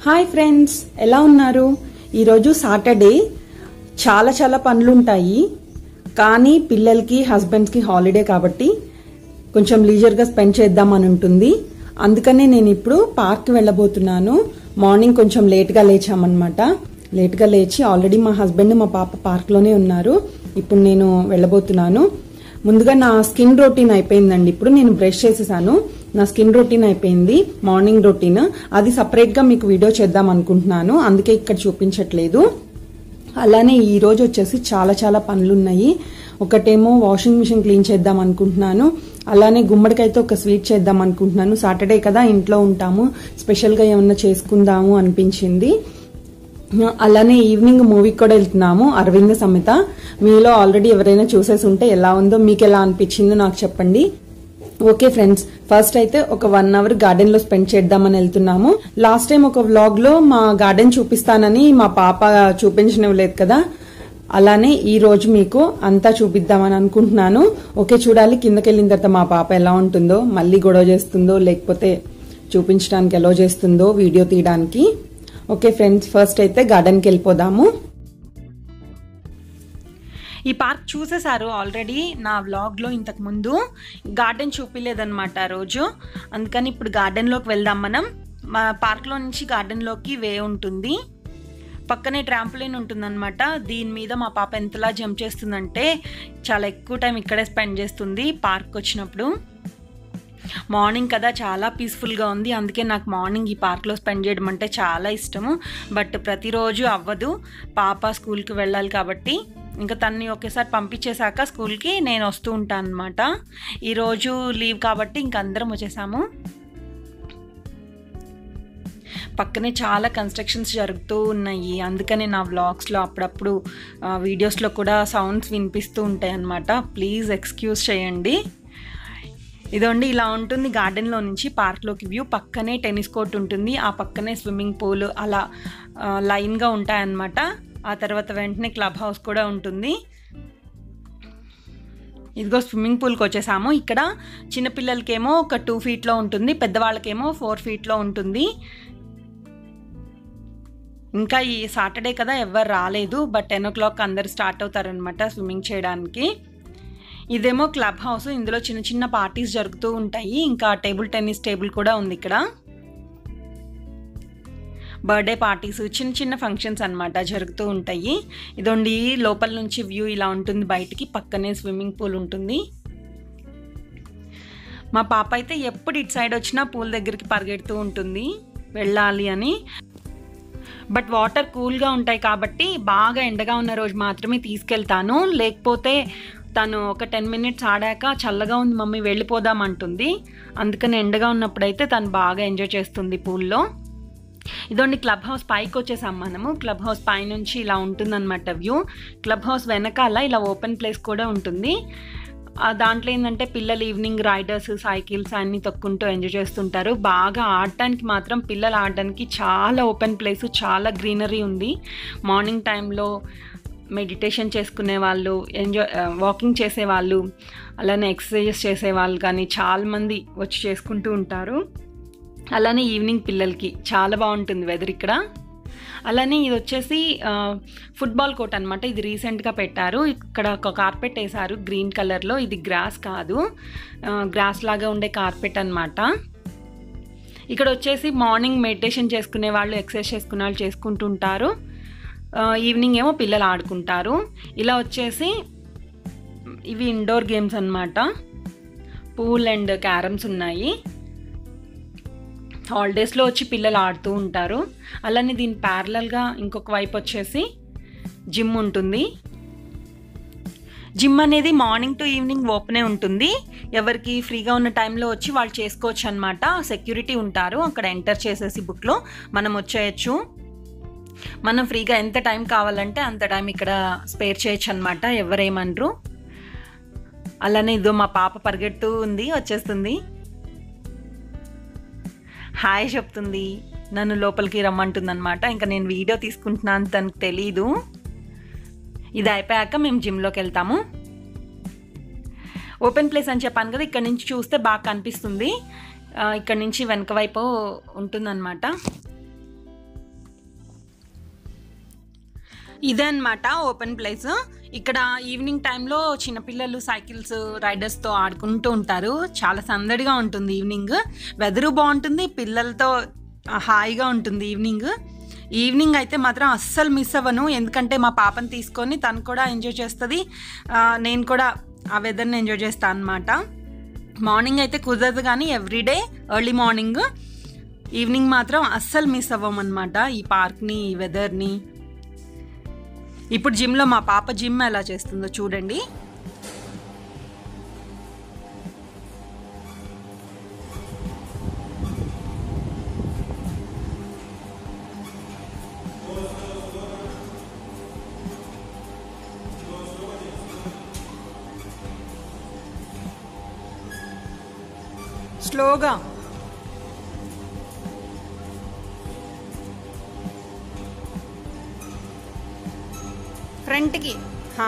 Hi friends ఎలా ఉన్నారు ఈరోజు సాటర్డే చాలా చాలా పనులు ఉంటాయి కానీ పిల్లలకి హస్బెండ్స్కి హాలిడే కాబట్టి కొంచెం లీజర్గా స్పెండ్ చేద్దామని ఉంటుంది అందుకనే నేను ఇప్పుడు పార్క్ వెళ్ళబోతున్నాను మార్నింగ్ కొంచెం లేట్గా లేచామన్నమాట లేట్గా లేచి ఆల్రెడీ మా హస్బెండ్ మా పాప పార్క్లోనే ఉన్నారు ఇప్పుడు నేను వెళ్ళబోతున్నాను ముందుగా నా స్కిన్ రొటీన్ అయిపోయిందండి ఇప్పుడు నేను బ్రష్ చేసేసాను నా స్కిన్ రొటీన్ అయిపోయింది మార్నింగ్ రొటీన్ అది సపరేట్ గా మీకు వీడియో చేద్దాం అనుకుంటున్నాను అందుకే ఇక్కడ చూపించట్లేదు అలానే ఈ రోజు వచ్చేసి చాలా చాలా పనులు ఉన్నాయి ఒకటేమో వాషింగ్ మిషన్ క్లీన్ చేద్దాం అనుకుంటున్నాను అలానే గుమ్మడికైతే ఒక స్వీట్ చేద్దాం అనుకుంటున్నాను సాటర్డే కదా ఇంట్లో ఉంటాము స్పెషల్ గా ఏమన్నా చేసుకుందాము అనిపించింది అలానే ఈవినింగ్ మూవీకి కూడా వెళ్తున్నాము అరవింద సమేత మీలో ఆల్రెడీ ఎవరైనా చూసేసి ఉంటే ఎలా ఉందో మీకు ఎలా అనిపించిందో నాకు చెప్పండి ఓకే ఫ్రెండ్స్ ఫస్ట్ అయితే ఒక వన్ అవర్ గార్డెన్ లో స్పెండ్ చేద్దామని వెళ్తున్నాము లాస్ట్ టైం ఒక వ్లాగ్ లో మా గార్డెన్ చూపిస్తానని మా పాప చూపించనివ్వలేదు కదా అలానే ఈ రోజు మీకు అంతా చూపిద్దామని అనుకుంటున్నాను ఓకే చూడాలి కిందకి వెళ్ళిన తర్వాత మా పాప ఎలా ఉంటుందో మళ్ళీ గొడవ చేస్తుందో లేకపోతే చూపించడానికి ఎలా చేస్తుందో వీడియో తీయడానికి ఓకే ఫ్రెండ్స్ ఫస్ట్ అయితే గార్డెన్కి వెళ్ళిపోదాము ఈ పార్క్ చూసేశారు ఆల్రెడీ నా వ్లాగ్లో ఇంతకు ముందు గార్డెన్ చూపించలేదన్నమాట ఆ రోజు అందుకని ఇప్పుడు గార్డెన్లోకి వెళ్దాం మనం మా పార్క్లో నుంచి గార్డెన్లోకి వే ఉంటుంది పక్కనే ట్రాంపులిన్ ఉంటుందన్నమాట దీని మీద మా పాప ఎంతలా జంప్ చేస్తుందంటే చాలా ఎక్కువ టైం ఇక్కడే స్పెండ్ చేస్తుంది పార్క్ వచ్చినప్పుడు మార్నింగ్ కదా చాలా పీస్ఫుల్గా ఉంది అందుకే నాకు మార్నింగ్ ఈ పార్క్లో స్పెండ్ చేయడం అంటే చాలా ఇష్టము బట్ ప్రతిరోజు అవ్వదు పాప స్కూల్కి వెళ్ళాలి కాబట్టి ఇంకా తన్ని ఒకేసారి పంపించేశాక స్కూల్కి నేను వస్తూ ఉంటాను అనమాట ఈరోజు లీవ్ కాబట్టి ఇంక అందరం వచ్చేసాము పక్కనే చాలా కన్స్ట్రక్షన్స్ జరుగుతూ ఉన్నాయి అందుకనే నా వ్లాగ్స్లో అప్పుడప్పుడు వీడియోస్లో కూడా సౌండ్స్ వినిపిస్తూ ఉంటాయి అన్నమాట ప్లీజ్ ఎక్స్క్యూజ్ చేయండి ఇదండి ఇలా ఉంటుంది గార్డెన్లో నుంచి పార్క్లోకి వ్యూ పక్కనే టెన్నిస్ కోర్ట్ ఉంటుంది ఆ పక్కనే స్విమ్మింగ్ పూల్ అలా లైన్గా ఉంటాయన్నమాట ఆ తర్వాత వెంటనే క్లబ్ హౌస్ కూడా ఉంటుంది ఇదిగో స్విమ్మింగ్ పూల్కి వచ్చేసాము ఇక్కడ చిన్నపిల్లలకేమో ఒక టూ ఫీట్లో ఉంటుంది పెద్దవాళ్ళకేమో ఫోర్ ఫీట్లో ఉంటుంది ఇంకా ఈ సాటర్డే కదా ఎవరు రాలేదు బట్ టెన్ ఓ క్లాక్ అందరు స్టార్ట్ అవుతారనమాట స్విమ్మింగ్ చేయడానికి ఇదేమో క్లబ్ హౌస్ ఇందులో చిన్న చిన్న పార్టీస్ జరుగుతూ ఉంటాయి ఇంకా టేబుల్ టెన్నిస్ టేబుల్ కూడా ఉంది ఇక్కడ బర్త్డే పార్టీస్ చిన్న చిన్న ఫంక్షన్స్ అనమాట జరుగుతూ ఉంటాయి ఇదొండి లోపల నుంచి వ్యూ ఇలా ఉంటుంది బయటికి పక్కనే స్విమ్మింగ్ పూల్ ఉంటుంది మా పాప అయితే ఎప్పుడు ఇటు సైడ్ వచ్చినా పూల్ దగ్గరికి పరిగెడుతూ ఉంటుంది వెళ్ళాలి అని బట్ వాటర్ కూల్గా ఉంటాయి కాబట్టి బాగా ఎండగా ఉన్న రోజు మాత్రమే తీసుకెళ్తాను లేకపోతే తను ఒక టెన్ మినిట్స్ ఆడాక చల్లగా ఉంది మమ్మీ వెళ్ళిపోదాం అంటుంది అందుకని ఎండగా ఉన్నప్పుడైతే తను బాగా ఎంజాయ్ చేస్తుంది పూల్లో ఇదోండి క్లబ్ హౌస్ పైకి వచ్చేసాం మనము క్లబ్ హౌస్ పై నుంచి ఇలా ఉంటుందన్నమాట వ్యూ క్లబ్ హౌస్ వెనకాల ఇలా ఓపెన్ ప్లేస్ కూడా ఉంటుంది దాంట్లో ఏంటంటే పిల్లలు ఈవినింగ్ రైడర్స్ సైకిల్స్ అన్నీ తొక్కుంటూ ఎంజాయ్ చేస్తుంటారు బాగా ఆడటానికి మాత్రం పిల్లలు ఆడడానికి చాలా ఓపెన్ ప్లేస్ చాలా గ్రీనరీ ఉంది మార్నింగ్ టైంలో మెడిటేషన్ చేసుకునే వాళ్ళు ఎంజాయ్ వాకింగ్ చేసేవాళ్ళు అలానే ఎక్సర్సైజెస్ చేసేవాళ్ళు కానీ చాలామంది వచ్చి చేసుకుంటూ ఉంటారు అలానే ఈవినింగ్ పిల్లలకి చాలా బాగుంటుంది వెదర్ ఇక్కడ అలానే ఇది వచ్చేసి ఫుట్బాల్ కోర్ట్ అనమాట ఇది రీసెంట్గా పెట్టారు ఇక్కడ ఒక కార్పెట్ వేశారు గ్రీన్ కలర్లో ఇది గ్రాస్ కాదు గ్రాస్ లాగా ఉండే కార్పెట్ అనమాట ఇక్కడ వచ్చేసి మార్నింగ్ మెడిటేషన్ చేసుకునే వాళ్ళు ఎక్సర్సైజ్ చేసుకునే వాళ్ళు చేసుకుంటుంటారు ఈవినింగ్ ఏమో పిల్లలు ఆడుకుంటారు ఇలా వచ్చేసి ఇవి ఇండోర్ గేమ్స్ అనమాట పూల్ అండ్ క్యారమ్స్ ఉన్నాయి హాలిడేస్లో వచ్చి పిల్లలు ఆడుతూ ఉంటారు అలానే దీని ప్యారలల్గా ఇంకొక వైపు వచ్చేసి జిమ్ ఉంటుంది జిమ్ అనేది మార్నింగ్ టు ఈవినింగ్ ఓపెనే ఉంటుంది ఎవరికి ఫ్రీగా ఉన్న టైంలో వచ్చి వాళ్ళు చేసుకోవచ్చు అనమాట సెక్యూరిటీ ఉంటారు అక్కడ ఎంటర్ చేసేసి బుక్లో మనం వచ్చేయచ్చు మనం ఫ్రీగా ఎంత టైం కావాలంటే అంత టైం ఇక్కడ స్పేర్ చేయొచ్చు అనమాట ఎవరేమనరు అలానే ఇదో మా పాప పరిగెడుతూ ఉంది వచ్చేస్తుంది హాయ్ చెప్తుంది నన్ను లోపలికి రమ్మంటుంది అనమాట ఇంకా నేను వీడియో తీసుకుంటున్నాను తనకు తెలీదు ఇది అయిపోయాక మేము జిమ్లోకి వెళ్తాము ఓపెన్ ప్లేస్ అని చెప్పాను కదా ఇక్కడ నుంచి చూస్తే బాగా కనిపిస్తుంది ఆ, ఇక్కడ నుంచి వెనక వైపు ఉంటుందన్నమాట ఇదే అనమాట ఓపెన్ ప్లేస్ ఇక్కడ ఈవినింగ్ టైంలో చిన్నపిల్లలు సైకిల్స్ రైడర్స్తో ఆడుకుంటూ ఉంటారు చాలా సందడిగా ఉంటుంది ఈవినింగ్ వెదరు బాగుంటుంది పిల్లలతో ఆ, హాయిగా ఉంటుంది ఈవినింగ్ ఈవినింగ్ అయితే మాత్రం అస్సలు మిస్ అవ్వను ఎందుకంటే మా పాపని తీసుకొని తను కూడా ఎంజాయ్ చేస్తుంది ఆ, నేను కూడా ఆ వెదర్ని ఎంజాయ్ చేస్తాను అనమాట మార్నింగ్ అయితే కుదరదు కానీ ఎవ్రీడే ఎర్లీ మార్నింగ్ ఈవినింగ్ మాత్రం అస్సలు మిస్ అవ్వమన్నమాట ఈ పార్క్ని ఈ వెదర్ని ఇప్పుడు జిమ్లో మా పాప జిమ్ ఎలా చేస్తుందో చూడండి స్లోగా ఫ్రంట్కి హా.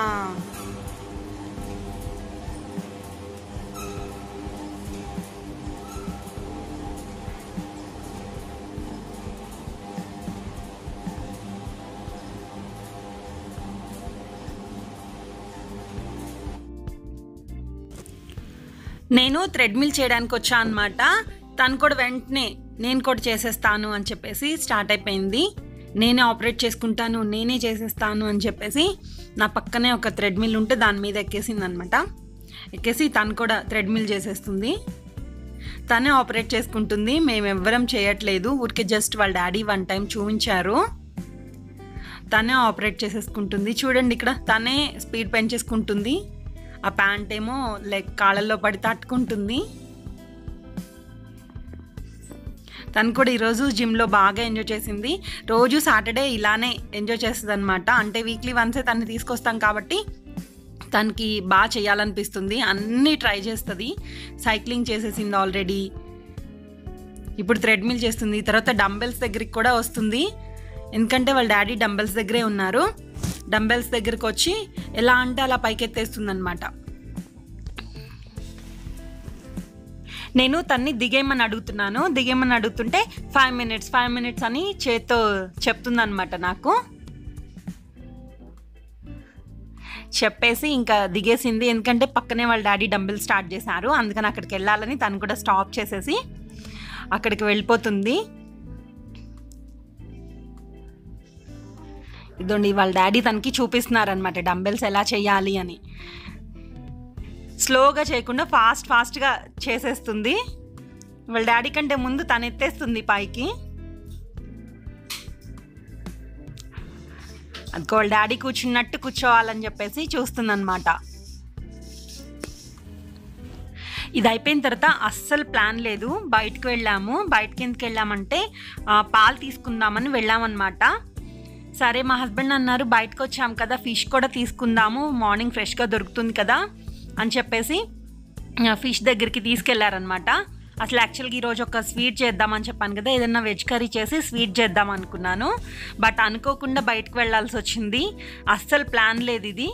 నేను థ్రెడ్మిల్ చేయడానికి వచ్చా అనమాట తను కూడా వెంటనే నేను కూడా చేసేస్తాను అని చెప్పేసి స్టార్ట్ అయిపోయింది నేనే ఆపరేట్ చేసుకుంటాను నేనే చేసేస్తాను అని చెప్పేసి నా పక్కనే ఒక థ్రెడ్మిల్ ఉంటే దాని మీద ఎక్కేసింది అనమాట ఎక్కేసి తను కూడా థ్రెడ్మిల్ చేసేస్తుంది తనే ఆపరేట్ చేసుకుంటుంది మేము ఎవ్వరం చేయట్లేదు ఊరికే జస్ట్ వాళ్ళ డాడీ వన్ టైం చూపించారు తనే ఆపరేట్ చేసేసుకుంటుంది చూడండి ఇక్కడ తనే స్పీడ్ పెంచేసుకుంటుంది ఆ ప్యాంట్ ఏమో లైక్ కాళ్ళల్లో పడి తట్టుకుంటుంది తను కూడా ఈరోజు జిమ్లో బాగా ఎంజాయ్ చేసింది రోజు సాటర్డే ఇలానే ఎంజాయ్ చేస్తుంది అనమాట అంటే వీక్లీ వన్సే తన్ని తీసుకొస్తాం కాబట్టి తనకి బాగా చేయాలనిపిస్తుంది అన్నీ ట్రై చేస్తుంది సైక్లింగ్ చేసేసింది ఆల్రెడీ ఇప్పుడు థ్రెడ్మిల్ చేస్తుంది తర్వాత డంబెల్స్ దగ్గరికి కూడా వస్తుంది ఎందుకంటే వాళ్ళ డాడీ డంబెల్స్ దగ్గరే ఉన్నారు డంబెల్స్ దగ్గరికి వచ్చి ఎలా అంటే అలా పైకెత్తేస్తుంది అనమాట నేను తన్ని దిగేయమని అడుగుతున్నాను దిగేయమని అడుగుతుంటే ఫైవ్ మినిట్స్ ఫైవ్ మినిట్స్ అని చేత్తో చెప్తుందనమాట నాకు చెప్పేసి ఇంకా దిగేసింది ఎందుకంటే పక్కనే వాళ్ళ డాడీ డంబెల్ స్టార్ట్ చేశారు అందుకని అక్కడికి వెళ్ళాలని తను కూడా స్టాప్ చేసేసి అక్కడికి వెళ్ళిపోతుంది ఇదండి వాళ్ళ డాడీ తనకి చూపిస్తున్నారనమాట డంబెల్స్ ఎలా చేయాలి అని స్లోగా చేయకుండా ఫాస్ట్ ఫాస్ట్గా చేసేస్తుంది వాళ్ళ డాడీ కంటే ముందు తను ఎత్తేస్తుంది పైకి అది వాళ్ళ డాడీ కూర్చున్నట్టు కూర్చోవాలని చెప్పేసి చూస్తుందన్నమాట ఇది అయిపోయిన తర్వాత అస్సలు ప్లాన్ లేదు బయటకు వెళ్ళాము బయటకి ఎందుకు వెళ్ళామంటే ఆ, పాలు తీసుకుందామని వెళ్ళామన్నమాట సరే మా హస్బెండ్ అన్నారు బయటకు వచ్చాం కదా ఫిష్ కూడా తీసుకుందాము మార్నింగ్ ఫ్రెష్గా దొరుకుతుంది కదా అని చెప్పేసి ఆ, ఫిష్ దగ్గరికి తీసుకెళ్లారనమాట అసలు యాక్చువల్గా ఈరోజు ఒక స్వీట్ చేద్దామని చెప్పాను కదా ఏదన్నా వెజ్ కర్రీ చేసి స్వీట్ చేద్దాం అనుకున్నాను బట్ అనుకోకుండా బయటకు వెళ్ళాల్సి వచ్చింది అస్సలు ప్లాన్ లేదు ఇది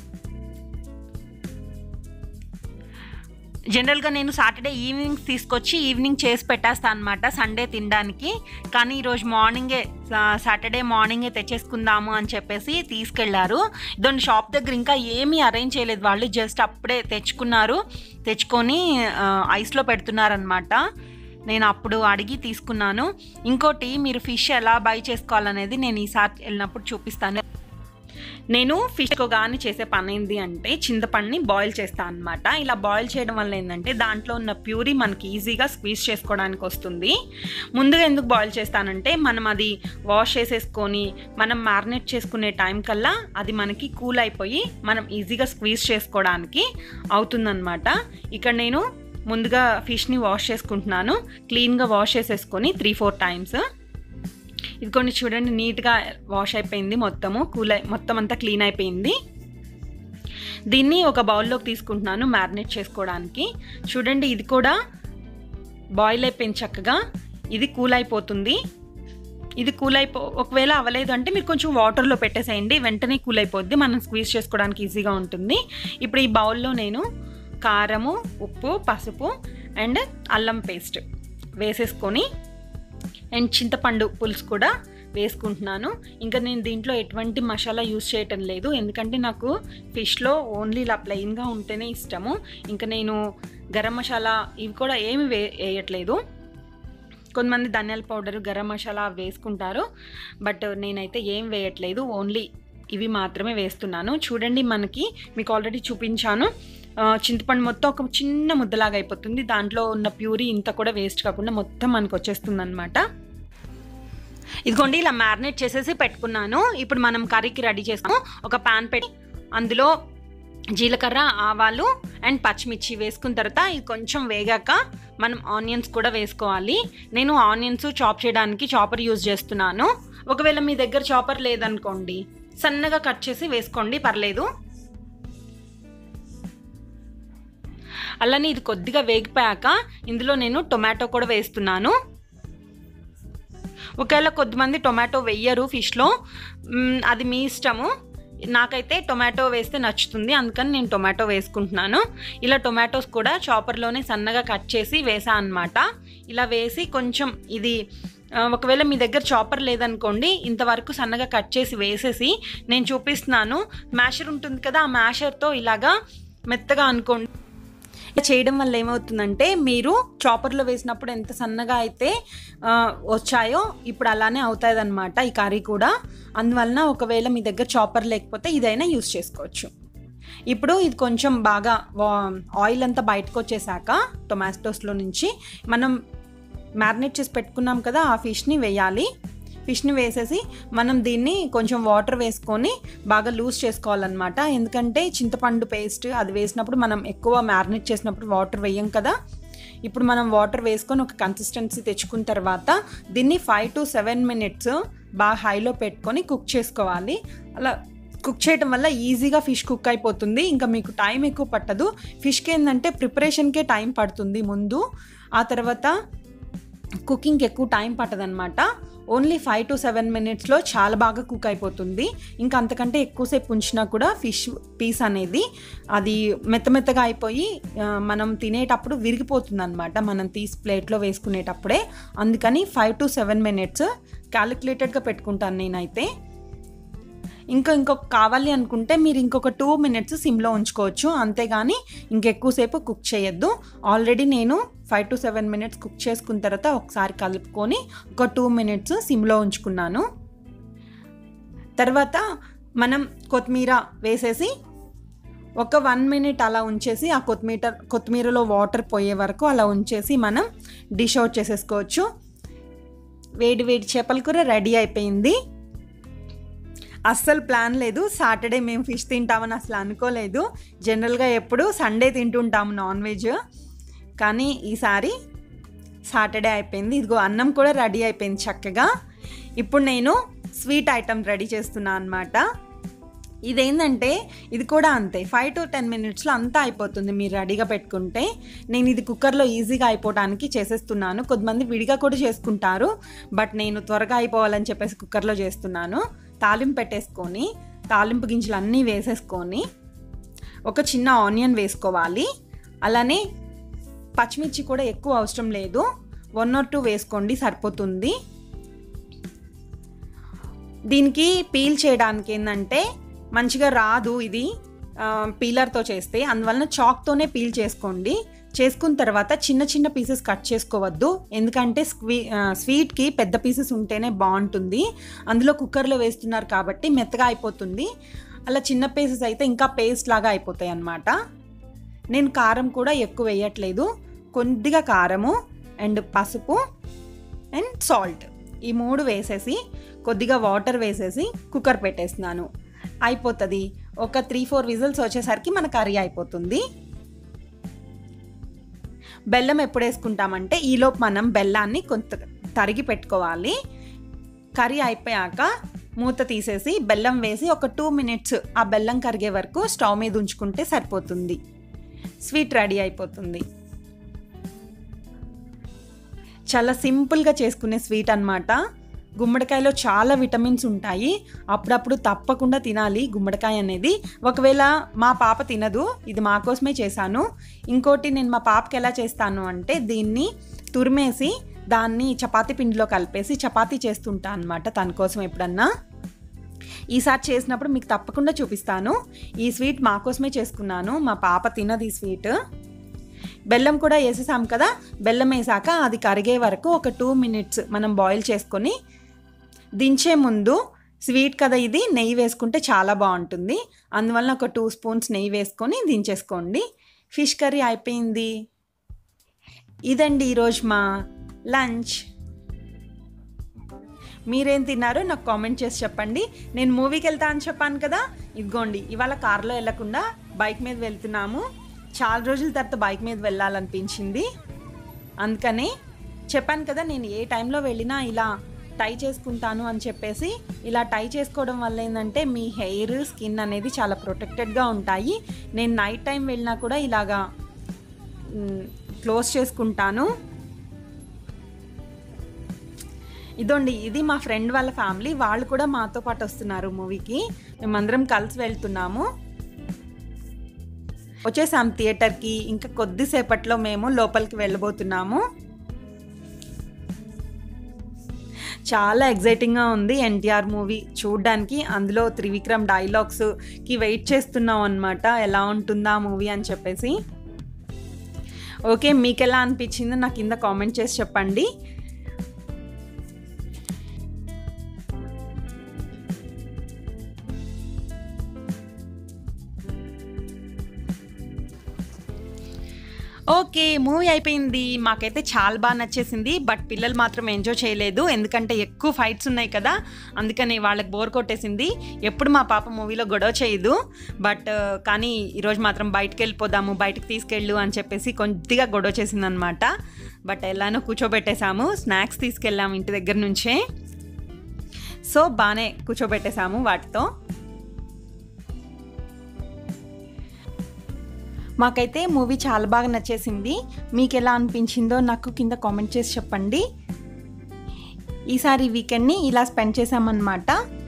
జనరల్గా నేను సాటర్డే ఈవినింగ్ తీసుకొచ్చి ఈవినింగ్ చేసి పెట్టేస్తాను అనమాట సండే తినడానికి కానీ ఈరోజు మార్నింగే సా- సాటర్డే మార్నింగే తెచ్చేసుకుందాము అని చెప్పేసి తీసుకెళ్లారు ఇదొండి షాప్ దగ్గర ఇంకా ఏమీ అరేంజ్ చేయలేదు వాళ్ళు జస్ట్ అప్పుడే తెచ్చుకున్నారు తెచ్చుకొని ఆ, ఐస్లో పెడుతున్నారనమాట నేను అప్పుడు అడిగి తీసుకున్నాను ఇంకోటి మీరు ఫిష్ ఎలా బై చేసుకోవాలనేది నేను ఈసారి వెళ్ళినప్పుడు చూపిస్తాను నేను ఫిష్ కానీ చేసే పని ఏంటి అంటే చింతపండుని బాయిల్ చేస్తాను అనమాట ఇలా బాయిల్ చేయడం వల్ల ఏంటంటే దాంట్లో ఉన్న ప్యూరీ మనకి ఈజీగా స్క్వీజ్ చేసుకోవడానికి వస్తుంది ముందుగా ఎందుకు బాయిల్ చేస్తానంటే మనం అది వాష్ చేసేసుకొని మనం మ్యారినేట్ చేసుకునే టైం కల్లా అది మనకి కూల్ అయిపోయి మనం ఈజీగా స్క్వీజ్ చేసుకోవడానికి అవుతుందన్నమాట ఇక్కడ నేను ముందుగా ఫిష్ని వాష్ చేసుకుంటున్నాను క్లీన్గా వాష్ చేసేసుకొని త్రీ ఫోర్ టైమ్స్ ఇది కొన్ని చూడండి నీట్గా వాష్ అయిపోయింది మొత్తము కూల్ అయి మొత్తం అంతా క్లీన్ అయిపోయింది దీన్ని ఒక బౌల్లోకి తీసుకుంటున్నాను మ్యారినేట్ చేసుకోవడానికి చూడండి ఇది కూడా బాయిల్ అయిపోయింది చక్కగా ఇది కూల్ అయిపోతుంది ఇది కూల్ అయిపో ఒకవేళ అవ్వలేదు అంటే మీరు కొంచెం వాటర్లో పెట్టేసేయండి వెంటనే కూల్ అయిపోద్ది మనం స్క్వీజ్ చేసుకోవడానికి ఈజీగా ఉంటుంది ఇప్పుడు ఈ బౌల్లో నేను కారము ఉప్పు పసుపు అండ్ అల్లం పేస్ట్ వేసేసుకొని అండ్ చింతపండు పులుసు కూడా వేసుకుంటున్నాను ఇంకా నేను దీంట్లో ఎటువంటి మసాలా యూస్ చేయటం లేదు ఎందుకంటే నాకు ఫిష్లో ఓన్లీ ఇలా ప్లెయిన్గా ఉంటేనే ఇష్టము ఇంకా నేను గరం మసాలా ఇవి కూడా ఏమి వే వేయట్లేదు కొంతమంది ధనియాల పౌడర్ గరం మసాలా వేసుకుంటారు బట్ నేనైతే ఏం వేయట్లేదు ఓన్లీ ఇవి మాత్రమే వేస్తున్నాను చూడండి మనకి మీకు ఆల్రెడీ చూపించాను ఆ, చింతపండు మొత్తం ఒక చిన్న ముద్దలాగా అయిపోతుంది దాంట్లో ఉన్న ప్యూరీ ఇంత కూడా వేస్ట్ కాకుండా మొత్తం మనకు వచ్చేస్తుంది అనమాట ఇదిగోండి ఇలా మ్యారినేట్ చేసేసి పెట్టుకున్నాను ఇప్పుడు మనం కర్రీకి రెడీ చేస్తాము ఒక పాన్ పెట్టి అందులో జీలకర్ర ఆవాలు అండ్ పచ్చిమిర్చి వేసుకున్న తర్వాత ఇది కొంచెం వేగాక మనం ఆనియన్స్ కూడా వేసుకోవాలి నేను ఆనియన్స్ చాప్ చేయడానికి చాపర్ యూజ్ చేస్తున్నాను ఒకవేళ మీ దగ్గర చాపర్ లేదనుకోండి సన్నగా కట్ చేసి వేసుకోండి పర్లేదు అలానే ఇది కొద్దిగా వేగిపోయాక ఇందులో నేను టొమాటో కూడా వేస్తున్నాను ఒకవేళ కొద్దిమంది టొమాటో వెయ్యరు ఫిష్లో మ్, అది మీ ఇష్టము నాకైతే టొమాటో వేస్తే నచ్చుతుంది అందుకని నేను టొమాటో వేసుకుంటున్నాను ఇలా టొమాటోస్ కూడా చాపర్లోనే సన్నగా కట్ చేసి వేసా అనమాట ఇలా వేసి కొంచెం ఇది ఆ, ఒకవేళ మీ దగ్గర చాపర్ లేదనుకోండి ఇంతవరకు సన్నగా కట్ చేసి వేసేసి నేను చూపిస్తున్నాను మ్యాషర్ ఉంటుంది కదా ఆ మ్యాషర్తో ఇలాగా మెత్తగా అనుకోండి ఇలా చేయడం వల్ల ఏమవుతుందంటే మీరు చాపర్లో వేసినప్పుడు ఎంత సన్నగా అయితే ఆ, వచ్చాయో ఇప్పుడు అలానే అవుతుంది అనమాట ఈ కర్రీ కూడా అందువలన ఒకవేళ మీ దగ్గర చాపర్ లేకపోతే ఇదైనా యూస్ చేసుకోవచ్చు ఇప్పుడు ఇది కొంచెం బాగా వా- ఆయిల్ అంతా బయటకు వచ్చేసాక టొమాటోస్లో నుంచి మనం మ్యారినేట్ చేసి పెట్టుకున్నాం కదా ఆ ఫిష్ని వేయాలి ఫిష్ని వేసేసి మనం దీన్ని కొంచెం వాటర్ వేసుకొని బాగా లూజ్ చేసుకోవాలన్నమాట ఎందుకంటే చింతపండు పేస్ట్ అది వేసినప్పుడు మనం ఎక్కువ మ్యారినేట్ చేసినప్పుడు వాటర్ వేయం కదా ఇప్పుడు మనం వాటర్ వేసుకొని ఒక కన్సిస్టెన్సీ తెచ్చుకున్న తర్వాత దీన్ని ఫైవ్ టు సెవెన్ మినిట్స్ బాగా హైలో పెట్టుకొని కుక్ చేసుకోవాలి అలా కుక్ చేయడం వల్ల ఈజీగా ఫిష్ కుక్ అయిపోతుంది ఇంకా మీకు టైం ఎక్కువ పట్టదు ఫిష్కి ఏంటంటే ప్రిపరేషన్కే టైం పడుతుంది ముందు ఆ తర్వాత కుకింగ్కి ఎక్కువ టైం పట్టదనమాట ఓన్లీ ఫైవ్ టు సెవెన్ మినిట్స్లో చాలా బాగా కుక్ అయిపోతుంది ఇంకా అంతకంటే ఎక్కువసేపు ఉంచినా కూడా ఫిష్ పీస్ అనేది అది మెత్త మెత్తగా అయిపోయి ఆ, మనం తినేటప్పుడు విరిగిపోతుంది అనమాట మనం తీసి ప్లేట్లో వేసుకునేటప్పుడే అందుకని ఫైవ్ టు సెవెన్ మినిట్స్ క్యాలిక్యులేటెడ్గా పెట్టుకుంటాను నేనైతే ఇంకా ఇంకొక కావాలి అనుకుంటే మీరు ఇంకొక టూ మినిట్స్ సిమ్లో ఉంచుకోవచ్చు అంతేగాని ఇంకెక్కువసేపు కుక్ చేయొద్దు ఆల్రెడీ నేను five to seven minutes cook చేసుకున్న తర్వాత ఒకసారి కలుపుకొని ఒక టూ మినిట్స్ సిమ్లో ఉంచుకున్నాను తర్వాత మనం కొత్తిమీర వేసేసి ఒక వన్ మినిట్ అలా ఉంచేసి ఆ కొత్తిమీర కొత్తిమీరలో వాటర్ పోయే వరకు అలా ఉంచేసి మనం డిష్ అవుట్ చేసేసుకోవచ్చు వేడి వేడి చేపల కూర రెడీ అయిపోయింది అస్సలు ప్లాన్ లేదు సాటర్డే మేము ఫిష్ తింటామని అసలు అనుకోలేదు జనరల్గా ఎప్పుడు సండే తింటుంటాము నాన్ వెజ్ కానీ ఈసారి సాటర్డే అయిపోయింది ఇదిగో అన్నం కూడా రెడీ అయిపోయింది చక్కగా ఇప్పుడు నేను స్వీట్ ఐటమ్ రెడీ చేస్తున్నా అనమాట ఇదేంటంటే ఇది కూడా అంతే ఫైవ్ టు టెన్ మినిట్స్లో అంతా అయిపోతుంది మీరు రెడీగా పెట్టుకుంటే నేను ఇది కుక్కర్లో ఈజీగా అయిపోవడానికి చేసేస్తున్నాను కొంతమంది విడిగా కూడా చేసుకుంటారు బట్ నేను త్వరగా అయిపోవాలని చెప్పేసి కుక్కర్లో చేస్తున్నాను తాలింపు పెట్టేసుకొని తాలింపు గింజలు అన్నీ వేసేసుకొని ఒక చిన్న ఆనియన్ వేసుకోవాలి అలానే పచ్చిమిర్చి కూడా ఎక్కువ అవసరం లేదు వన్ ఆర్ టూ వేసుకోండి సరిపోతుంది దీనికి పీల్ చేయడానికి ఏంటంటే మంచిగా రాదు ఇది ఆ, పీలర్తో చేస్తే అందువలన చాక్తోనే పీల్ చేసుకోండి చేసుకున్న తర్వాత చిన్న చిన్న పీసెస్ కట్ చేసుకోవద్దు ఎందుకంటే స్వీ ఆ, స్వీట్కి పెద్ద పీసెస్ ఉంటేనే బాగుంటుంది అందులో కుక్కర్లో వేస్తున్నారు కాబట్టి మెత్తగా అయిపోతుంది అలా చిన్న పీసెస్ అయితే ఇంకా పేస్ట్ లాగా అయిపోతాయి అన్నమాట నేను కారం కూడా ఎక్కువ వేయట్లేదు కొద్దిగా కారము అండ్ పసుపు అండ్ సాల్ట్ ఈ మూడు వేసేసి కొద్దిగా వాటర్ వేసేసి కుక్కర్ పెట్టేస్తున్నాను అయిపోతుంది ఒక త్రీ ఫోర్ విజిల్స్ వచ్చేసరికి మన కర్రీ అయిపోతుంది బెల్లం ఎప్పుడు వేసుకుంటామంటే ఈలోపు మనం బెల్లాన్ని కొంత తరిగి పెట్టుకోవాలి కర్రీ అయిపోయాక మూత తీసేసి బెల్లం వేసి ఒక టూ మినిట్స్ ఆ బెల్లం కరిగే వరకు స్టవ్ మీద ఉంచుకుంటే సరిపోతుంది స్వీట్ రెడీ అయిపోతుంది చాలా సింపుల్గా చేసుకునే స్వీట్ అన్నమాట గుమ్మడికాయలో చాలా విటమిన్స్ ఉంటాయి అప్పుడప్పుడు తప్పకుండా తినాలి గుమ్మడికాయ అనేది ఒకవేళ మా పాప తినదు ఇది మా కోసమే చేశాను ఇంకోటి నేను మా పాపకి ఎలా చేస్తాను అంటే దీన్ని తురిమేసి దాన్ని చపాతీ పిండిలో కలిపేసి చపాతీ చేస్తుంటా అనమాట తన కోసం ఎప్పుడన్నా ఈసారి చేసినప్పుడు మీకు తప్పకుండా చూపిస్తాను ఈ స్వీట్ మా కోసమే చేసుకున్నాను మా పాప తినది ఈ స్వీట్ బెల్లం కూడా వేసేసాం కదా బెల్లం వేసాక అది కరిగే వరకు ఒక టూ మినిట్స్ మనం బాయిల్ చేసుకొని దించే ముందు స్వీట్ కదా ఇది నెయ్యి వేసుకుంటే చాలా బాగుంటుంది అందువల్ల ఒక టూ స్పూన్స్ నెయ్యి వేసుకొని దించేసుకోండి ఫిష్ కర్రీ అయిపోయింది ఇదండి ఈరోజు మా లంచ్ మీరేం తిన్నారో నాకు కామెంట్ చేసి చెప్పండి నేను మూవీకి వెళ్తా అని చెప్పాను కదా ఇదిగోండి ఇవాళ కార్లో వెళ్ళకుండా బైక్ మీద వెళ్తున్నాము చాలా రోజుల తర్వాత బైక్ మీద వెళ్ళాలనిపించింది అందుకని చెప్పాను కదా నేను ఏ టైంలో వెళ్ళినా ఇలా టై చేసుకుంటాను అని చెప్పేసి ఇలా టై చేసుకోవడం వల్ల ఏంటంటే మీ హెయిర్ స్కిన్ అనేది చాలా ప్రొటెక్టెడ్గా ఉంటాయి నేను నైట్ టైం వెళ్ళినా కూడా ఇలాగా క్లోజ్ చేసుకుంటాను ఇదోండి ఇది మా ఫ్రెండ్ వాళ్ళ ఫ్యామిలీ వాళ్ళు కూడా మాతో పాటు వస్తున్నారు మూవీకి మేమందరం కలిసి వెళ్తున్నాము వచ్చేసాం థియేటర్కి ఇంకా కొద్దిసేపట్లో మేము లోపలికి వెళ్ళబోతున్నాము చాలా ఎగ్జైటింగ్గా ఉంది ఎన్టీఆర్ మూవీ చూడ్డానికి అందులో త్రివిక్రమ్ డైలాగ్స్కి వెయిట్ చేస్తున్నాం అనమాట ఎలా ఉంటుందా మూవీ అని చెప్పేసి ఓకే మీకు ఎలా అనిపించిందో నాకు కింద కామెంట్ చేసి చెప్పండి ఓకే మూవీ అయిపోయింది మాకైతే చాలా బాగా నచ్చేసింది బట్ పిల్లలు మాత్రం ఎంజాయ్ చేయలేదు ఎందుకంటే ఎక్కువ ఫైట్స్ ఉన్నాయి కదా అందుకని వాళ్ళకి బోర్ కొట్టేసింది ఎప్పుడు మా పాప మూవీలో గొడవ చేయదు బట్ కానీ ఈరోజు మాత్రం బయటకు వెళ్ళిపోదాము బయటకు తీసుకెళ్ళు అని చెప్పేసి కొద్దిగా గొడవ చేసింది అనమాట బట్ ఎలానో కూర్చోబెట్టేశాము స్నాక్స్ తీసుకెళ్ళాము ఇంటి దగ్గర నుంచే సో బాగానే కూర్చోబెట్టేశాము వాటితో మాకైతే మూవీ చాలా బాగా నచ్చేసింది మీకు ఎలా అనిపించిందో నాకు కింద కామెంట్ చేసి చెప్పండి ఈసారి వీకెండ్ని ఇలా స్పెండ్ చేసామన్నమాట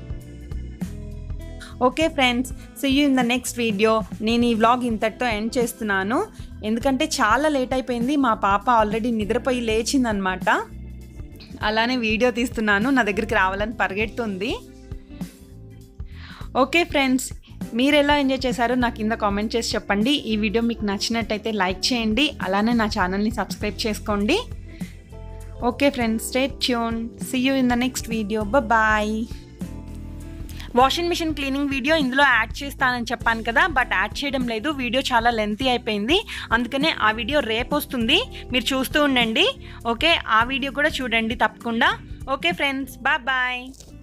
okay friends so you in the next video నేను ఈ వ్లాగ్ ఇంతటితో ఎండ్ చేస్తున్నాను ఎందుకంటే చాలా లేట్ అయిపోయింది మా పాప ఆల్రెడీ నిద్రపోయి లేచిందనమాట అలానే వీడియో తీస్తున్నాను నా దగ్గరికి రావాలని పరిగెడుతుంది ఓకే ఫ్రెండ్స్ మీరు ఎలా ఎంజాయ్ చేశారో నాకు కింద కామెంట్ చేసి చెప్పండి ఈ వీడియో మీకు నచ్చినట్టయితే లైక్ చేయండి అలానే నా ఛానల్ని సబ్స్క్రైబ్ చేసుకోండి okay friends stay tuned see you in the next video bye washing machine cleaning video ఇందులో యాడ్ చేస్తానని చెప్పాను కదా బట్ యాడ్ చేయడం లేదు వీడియో చాలా లెంతీ అయిపోయింది అందుకనే ఆ వీడియో రేపు వస్తుంది మీరు చూస్తూ ఉండండి ఓకే ఆ వీడియో కూడా చూడండి తప్పకుండా ఓకే ఫ్రెండ్స్ బాయ్ బాయ్